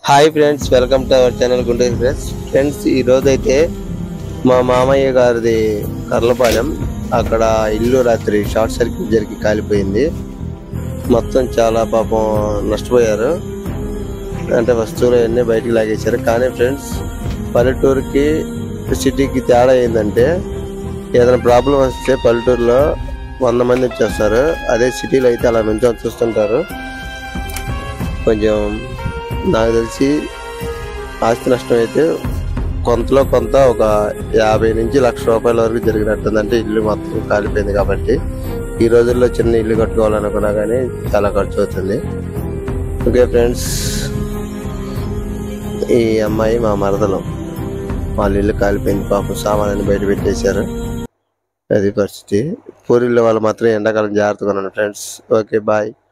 hi friends welcome to our channel గుండె friends friends ఈ రోజు అయితే మా మామయ్య గారిది కర్లపాలెం అక్కడ ఇల్లు రాత్రి షార్ట్ సర్క్యూట్ జరిగి కాలిపోయింది మొత్తం చాలా పాపం నష్టపోయారు అంటే వస్తువులు అన్నీ బయటికి లాగేశారు కానీ ఫ్రెండ్స్ పల్లెటూరుకి సిటీకి తేడా ఏంటంటే ఏదైనా ప్రాబ్లం వస్తే పల్లెటూరులో వంద మంది వచ్చేస్తారు అదే సిటీలో అయితే అలా నుంచి చూస్తుంటారు కొంచెం నాకు తెలిసి ఆస్తి నష్టం అయితే కొంతలో కొంత ఒక యాభై నుంచి లక్ష రూపాయల వరకు జరిగినట్టుంది అంటే ఇల్లు మొత్తం కాలిపోయింది కాబట్టి ఈ రోజుల్లో చిన్న ఇల్లు కట్టుకోవాలనుకున్నా కానీ చాలా ఖర్చు అవుతుంది ఓకే ఫ్రెండ్స్ ఈ అమ్మాయి మా మరదలు వాళ్ళ ఇల్లు కాలిపోయింది పాపం సామాన్లు బయట పెట్టేశారు అది పరిస్థితి పూరిళ్ళ వాళ్ళు మాత్రం ఎండాకాలం జాగ్రత్తగా ఉన్నాను ఫ్రెండ్స్ ఓకే బాయ్